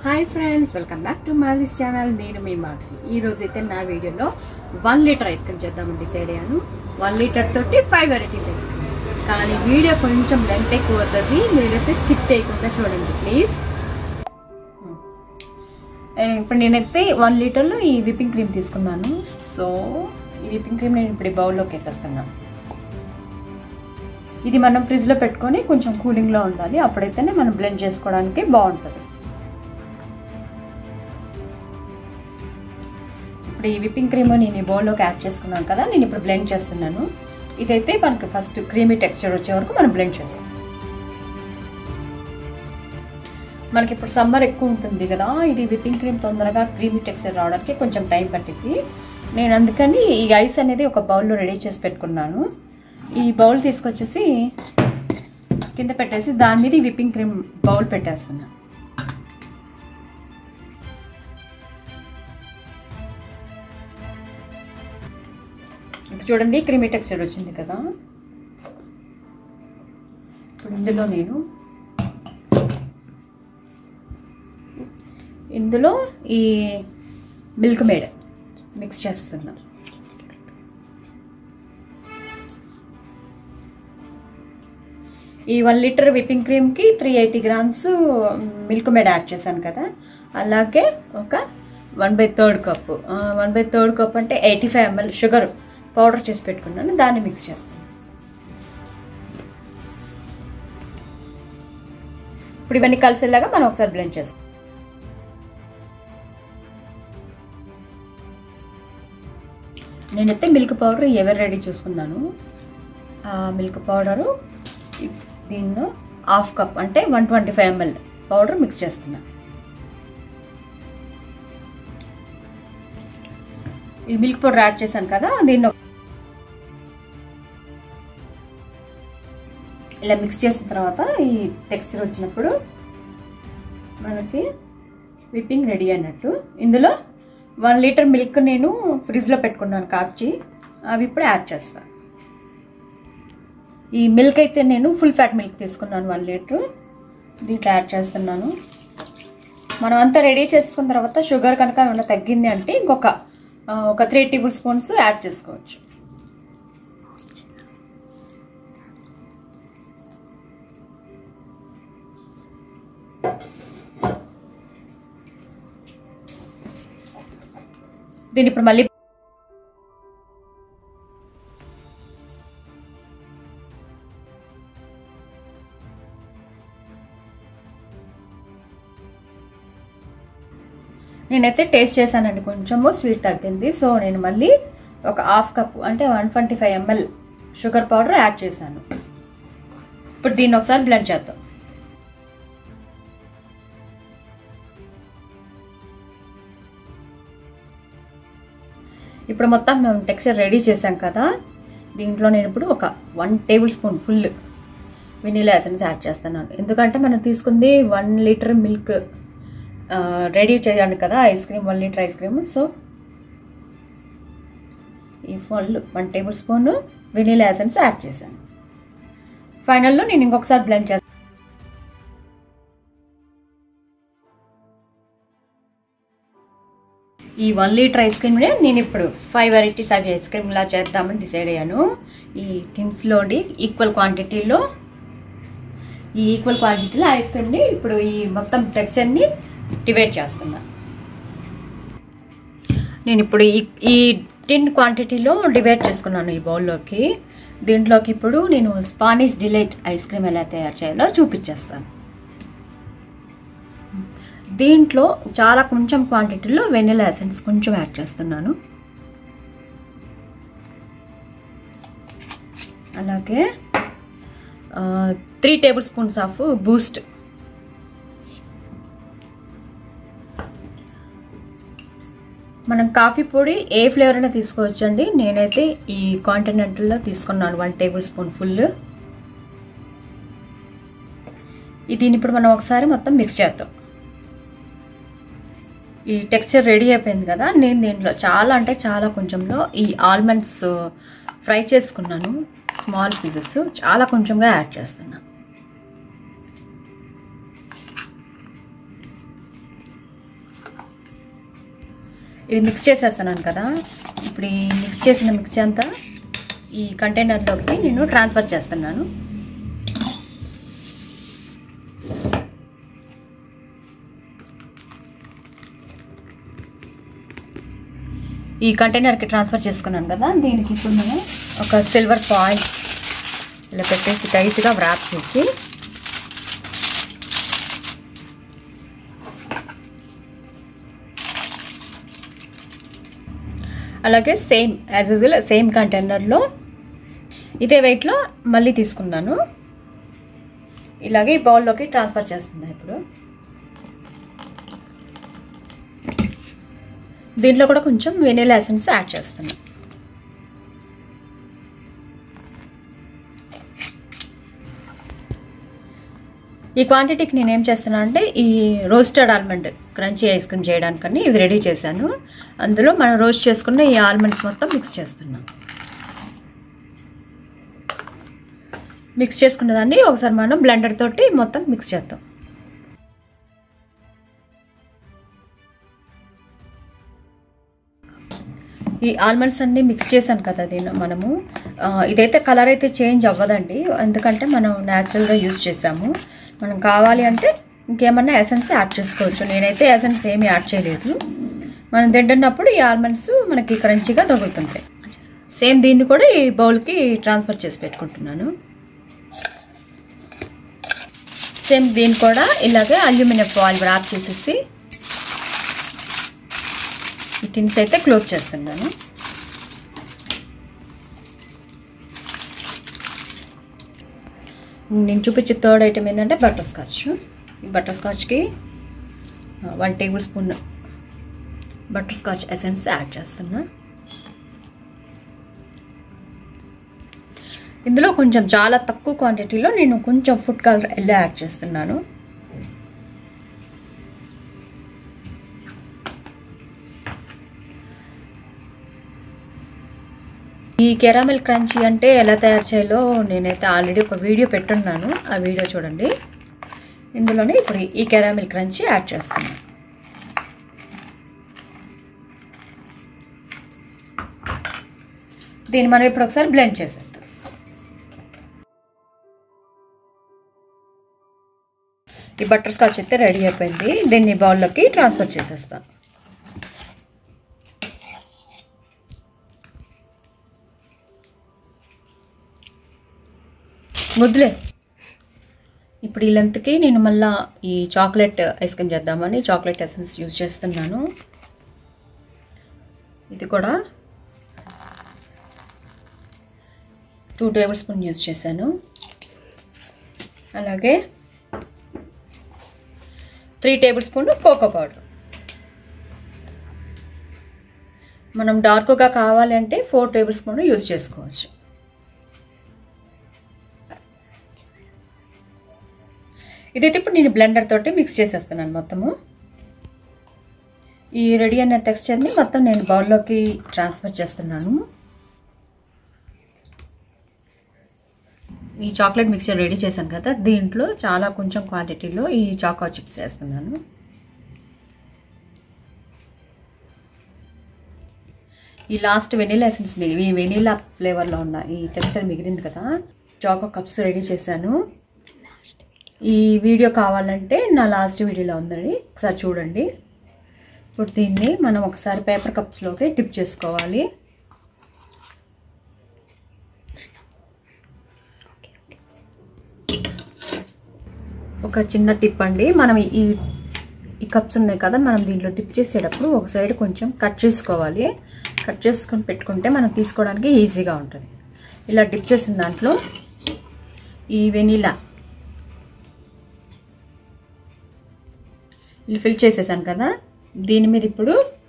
hi friends welcome back to Madhuri's channel నేను మీ మాధురి ఈ రోజు అయితే నా వీడియోలో వన్ లీటర్ ఐస్ క్రీమ్ చేద్దామని డిసైడ్ అయ్యాను వన్ లీటర్ తోటి ఫైవ్ వెరైటీస్ ఐస్ క్రీమ్ కానీ వీడియో కొంచెం లెంత్ ఎక్కువ అవుతుంది మీరైతే స్కిప్ చేయకుండా చూడండి ప్లీజ్ ఇప్పుడు నేనైతే వన్ లీటర్లో ఈ విప్పింగ్ క్రీమ్ తీసుకున్నాను సో ఈ విప్పింగ్ క్రీమ్ నేను ఇప్పుడు ఈ బౌల్లోకి వేసేస్తున్నాను ఇది మనం ఫ్రిడ్జ్లో పెట్టుకొని కొంచెం కూలింగ్లో ఉండాలి అప్పుడైతేనే మనం బ్లెండ్ చేసుకోవడానికి బాగుంటుంది ఇప్పుడు ఈ విప్పింగ్ క్రీమ్ నేను ఈ బౌల్లోకి యాడ్ చేసుకున్నాను కదా నేను ఇప్పుడు బ్లెండ్ చేస్తున్నాను ఇదైతే మనకి ఫస్ట్ క్రీమీ టెక్స్చర్ వచ్చే వరకు మనం బ్లెండ్ చేస్తాం మనకి ఇప్పుడు సమ్మర్ ఎక్కువ ఉంటుంది కదా ఇది విప్పింగ్ క్రీమ్ తొందరగా క్రీమీ టెక్స్చర్ రావడానికి కొంచెం టైం పట్టింది నేను అందుకని ఈ ఐస్ అనేది ఒక బౌల్లో రెడీ చేసి పెట్టుకున్నాను ఈ బౌల్ తీసుకొచ్చేసి కింద పెట్టేసి దాని మీద ఈ విప్పింగ్ క్రీమ్ బౌల్ పెట్టేస్తున్నా ఇప్పుడు చూడండి క్రీమీ టెక్స్చర్ వచ్చింది కదా ఇప్పుడు ఇందులో నేను ఇందులో ఈ మిల్క్ మేడ్ మిక్స్ చేస్తున్నా ఈ వన్ లీటర్ విప్పింగ్ క్రీమ్కి three eighty grams Milkmaid add చేశాను కదా అలాగే ఒక one by third cup one by third cup అంటే eighty five ML sugar powder చేసి పెట్టుకున్నాను దాన్ని మిక్స్ చేస్తాను ఇప్పుడు ఇవన్నీ కలిసేలాగా మనం ఒకసారి బ్లెండ్ చేస్తాం నేనైతే మిల్క్ పౌడర్ ఎవరు రెడీ చూసుకున్నాను ఆ మిల్క్ పౌడరు దీన్ని హాఫ్ కప్ అంటే one twenty five ML powder mix చేస్తున్నా ఈ మిల్క్ పౌడర్ యాడ్ చేశాను కదా దీన్ని ఇలా మిక్స్ చేసిన తర్వాత ఈ టెక్స్చర్ వచ్చినప్పుడు మనకి విప్పింగ్ రెడీ అన్నట్టు ఇందులో వన్ లీటర్ మిల్క్ నేను ఫ్రిడ్జ్లో పెట్టుకున్నాను కాచి అవి ఇప్పుడు యాడ్ చేస్తాను ఈ మిల్క్ అయితే నేను ఫుల్ ఫ్యాట్ మిల్క్ తీసుకున్నాను వన్ లీటర్ దీంట్లో యాడ్ చేస్తున్నాను మనం అంతా రెడీ చేసుకున్న తర్వాత షుగర్ కనుక ఏమైనా తగ్గింది అంటే ఇంకొక ఒక త్రీ టేబుల్ స్పూన్స్ యాడ్ చేసుకోవచ్చు దీన్ని ఇప్పుడు మళ్ళీ నేనైతే టేస్ట్ చేశానండి కొంచెము స్వీట్ తగ్గింది సో నేను మళ్ళీ ఒక హాఫ్ కప్ అంటే one twenty five ML sugar powder add చేశాను ఇప్పుడు దీన్ని ఒకసారి బ్లెండ్ చేద్దాం ఇప్పుడు మొత్తం మేము టెక్స్చర్ రెడీ చేసాం కదా దీంట్లో నేను ఇప్పుడు ఒక one tablespoon full vanilla essence add చేస్తున్నాను ఎందుకంటే మనం తీసుకుంది వన్ లీటర్ మిల్క్ రెడీ చేయండి కదా ice cream one litre ice cream so ఈ full one tablespoon vanilla essence add చేశాను ఫైనల్లో నేను ఇంకొకసారి బ్లెండ్ చేస్తాను ఈ వన్ లీటర్ ఐస్ క్రీమ్నే నేను ఇప్పుడు ఫైవ్ వెరైటీస్ అవి ఐస్ క్రీమ్లా చేద్దామని డిసైడ్ అయ్యాను ఈ టిన్స్లోని ఈక్వల్ క్వాంటిటీలో ఈ ఈక్వల్ క్వాంటిటీలో ఐస్ క్రీమ్ని ఇప్పుడు ఈ మొత్తం టెక్స్చర్ని డివైడ్ చేస్తున్నా నేను ఇప్పుడు ఈ ఈ టిన్ క్వాంటిటీలో డివైడ్ చేసుకున్నాను ఈ బౌల్లోకి దీంట్లోకి ఇప్పుడు నేను స్పానిష్ డిలైట్ ఐస్ క్రీమ్ ఎలా తయారు చేయాలో చూపించేస్తాను దీంట్లో చాలా కొంచెం క్వాంటిటీలో వెనిలా ఎసెన్స్ కొంచెం యాడ్ చేస్తున్నాను అలాగే three tablespoons of Boost మనం కాఫీ పొడి ఏ ఫ్లేవర్ అయినా తీసుకోవచ్చండి నేనైతే ఈ కాంటినెంటల్లో తీసుకున్నాను వన్ టేబుల్ స్పూన్ ఫుల్ దీన్ని ఇప్పుడు మనం ఒకసారి మొత్తం మిక్స్ చేద్దాం ఈ టెక్స్చర్ రెడీ అయిపోయింది కదా నేను దీంట్లో చాలా అంటే చాలా కొంచెంలో ఈ ఆల్మండ్స్ ఫ్రై చేసుకున్నాను స్మాల్ పీసెస్ చాలా కొంచెంగా యాడ్ చేస్తున్నా ఇది మిక్స్ చేసేస్తున్నాను కదా ఇప్పుడు ఈ మిక్స్ చేసిన మిక్సీ అంతా ఈ కంటైనర్లోకి నేను ట్రాన్స్ఫర్ చేస్తున్నాను ఈ కంటైనర్కి ట్రాన్స్ఫర్ చేసుకున్నాను కదా దీనికి ఇప్పుడు నేను ఒక సిల్వర్ ఫాయిల్ ఇలా పెట్టేసి టైట్గా వ్రాప్ చేసి అలాగే సేమ్ యాజ్ యూజువల్ సేమ్ కంటైనర్లో ఇదే వెయిట్లో మళ్ళీ తీసుకున్నాను ఇలాగే ఈ బౌల్లోకి ట్రాన్స్ఫర్ చేస్తున్నాను ఇప్పుడు దీంట్లో కూడా కొంచెం వెనీలా ఎసెన్స్ యాడ్ చేస్తున్నాను ఈ క్వాంటిటీకి నేను ఏం చేస్తున్నాను అంటే ఈ roasted almond crunchy ice cream చేయడానికని ఇది రెడీ చేశాను అందులో మనం రోస్ట్ చేసుకున్న ఈ ఆల్మండ్స్ మొత్తం మిక్స్ చేస్తున్నాం మిక్స్ చేసుకున్న దాన్ని ఒకసారి మనం బ్లెండర్ తోటి మొత్తం మిక్స్ చేద్దాం ఈ ఆల్మండ్స్ అన్ని మిక్స్ చేశాను కదా దీని మనము ఇదైతే కలర్ అయితే చేంజ్ అవ్వదండి ఎందుకంటే మనం న్యాచురల్గా యూజ్ చేసాము మనం కావాలి అంటే ఇంకేమన్నా ఎసెన్స్ యాడ్ చేసుకోవచ్చు నేనైతే ఎసెన్స్ ఏమీ యాడ్ చేయలేదు మనం తింటున్నప్పుడు ఈ ఆల్మండ్స్ మనకి క్రంచిగా తగులుతుంటాయి సేమ్ దీన్ని కూడా ఈ బౌల్కి ట్రాన్స్ఫర్ చేసి పెట్టుకుంటున్నాను సేమ్ దీన్ని కూడా ఇలాగే అల్యూమినియం ఫాయిల్ ర్యాప్ చేసేసి ఈ టిన్స్ అయితే క్లోజ్ చేస్తున్నాను నేను చూపించే థర్డ్ ఐటమ్ ఏంటంటే బటర్ స్కాచ్ ఈ బటర్ స్కాచ్కి one tablespoon butterscotch essence add చేస్తున్నా ఇందులో కొంచెం చాలా తక్కువ క్వాంటిటీలో నేను కొంచెం ఫుడ్ కలర్ ఎల్లో యాడ్ చేస్తున్నాను ఈ కెరామెల్ క్రంచీ అంటే ఎలా తయారు చేయాలో నేనైతే ఆల్రెడీ ఒక వీడియో పెట్టున్నాను ఆ వీడియో చూడండి ఇందులోనే ఇప్పుడు ఈ కెరామెల్ క్రంచీ యాడ్ చేస్తున్నాను దీన్ని మనం ఇప్పుడు ఒకసారి బ్లెండ్ చేసేద్దాం ఈ బటర్ స్కాచ్ అయితే రెడీ అయిపోయింది దీన్ని బౌల్లోకి ట్రాన్స్ఫర్ చేసేస్తాను ముద్దులే ఇప్పుడు ఈ లెంత్కి నేను మళ్ళా ఈ చాక్లెట్ ఐస్ క్రీమ్ చేద్దామని చాక్లెట్ ఎసెన్స్ యూజ్ చేస్తున్నాను ఇది కూడా టూ టేబుల్ స్పూన్ యూజ్ చేశాను అలాగే three tablespoon cocoa powder మనం డార్క్గా కావాలి అంటే ఫోర్ టేబుల్ స్పూన్ యూజ్ చేసుకోవచ్చు ఇదైతే ఇప్పుడు నేను బ్లెండర్ తోటి మిక్స్ చేసేస్తున్నాను మొత్తము ఈ రెడీ అయిన టెక్స్చర్ని మొత్తం నేను బౌల్లోకి ట్రాన్స్ఫర్ చేస్తున్నాను ఈ చాక్లెట్ మిక్చర్ రెడీ చేశాను కదా దీంట్లో చాలా కొంచెం క్వాంటిటీలో ఈ చాకో చిప్స్ వేస్తున్నాను ఈ లాస్ట్ వెనీలా ఎసెన్స్ మిగిలి ఈ వెనీలా ఫ్లేవర్లో ఉన్న ఈ టెక్స్చర్ మిగిలింది కదా చాకో కప్స్ రెడీ చేశాను ఈ వీడియో కావాలంటే నా లాస్ట్ వీడియోలో ఉందండి ఒకసారి చూడండి ఇప్పుడు దీన్ని మనం ఒకసారి పేపర్ కప్స్లోకి టిప్ చేసుకోవాలి ఒక చిన్న టిప్ అండి మనం ఈ ఈ కప్స్ ఉన్నాయి కదా మనం దీంట్లో టిప్ చేసేటప్పుడు ఒక సైడ్ కొంచెం కట్ చేసుకోవాలి కట్ చేసుకొని పెట్టుకుంటే మనం తీసుకోవడానికి ఈజీగా ఉంటుంది ఇలా డిప్ చేసిన దాంట్లో ఈ వెనీలా ఇలా ఫిల్ చేసేసాను కదా దీని మీద ఇప్పుడు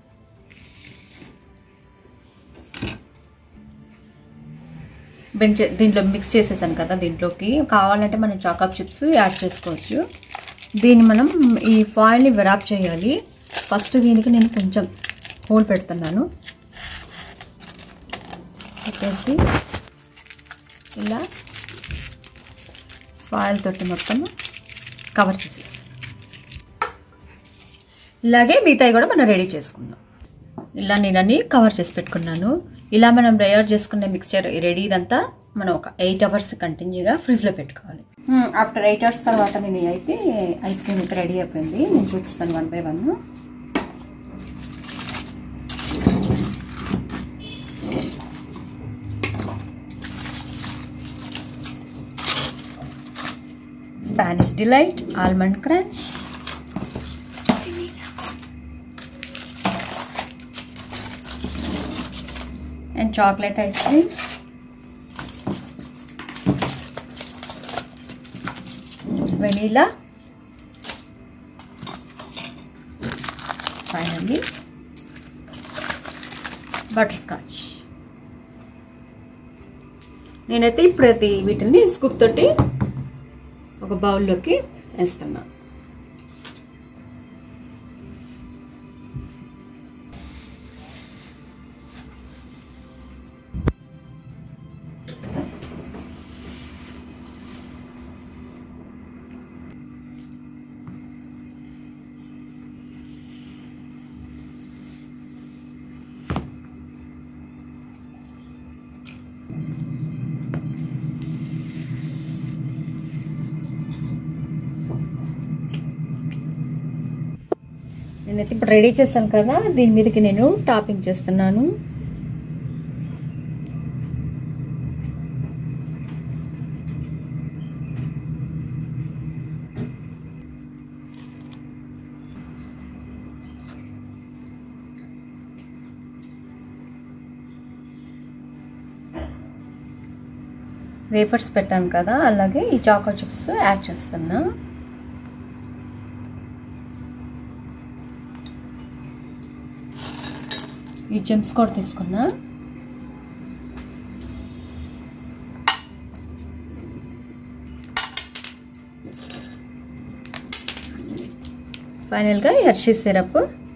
బెంచ్ దీంట్లో మిక్స్ చేసేసాను కదా దీంట్లోకి కావాలంటే మనం చాకప్ చిప్స్ యాడ్ చేసుకోవచ్చు దీన్ని మనం ఈ ఫాయిల్ని విరాప్ చేయాలి ఫస్ట్ దీనికి నేను కొంచెం హోల్ పెడుతున్నాను పెట్టేసి ఇలా ఫాయిల్ తోటి మొత్తం కవర్ చేసేస్తాను ఇలాగే మిగతాయి కూడా మనం రెడీ చేసుకుందాం ఇలా నేను అన్ని కవర్ చేసి పెట్టుకున్నాను ఇలా మనం తయారు చేసుకున్న మిక్స్చర్ రెడీ ఇదంతా మనం ఒక ఎయిట్ అవర్స్ కంటిన్యూగా ఫ్రిడ్జ్లో పెట్టుకోవాలి ఆఫ్టర్ ఎయిట్ అవర్స్ తర్వాత నేను అయితే ఐస్ క్రీమ్ అయితే రెడీ అయిపోయింది నేను చూపిస్తాను one by one Spanish delight almond crunch and chocolate ice cream vanilla finally butterscotch నేనైతే ఇప్పుడైతే వీటిని స్కూప్ తోటి ఒక బౌల్లోకి వేస్తున్నా నేనైతే ఇప్పుడు రెడీ చేశాను కదా దీని మీదకి నేను టాపింగ్ చేస్తున్నాను వేఫర్స్ పెట్టాను కదా అలాగే ఈ చాకో చిప్స్ యాడ్ చేస్తున్నా ఈ జెమ్స్ కూడా తీసుకున్నా ఫైనల్గా హెర్షీ సిరప్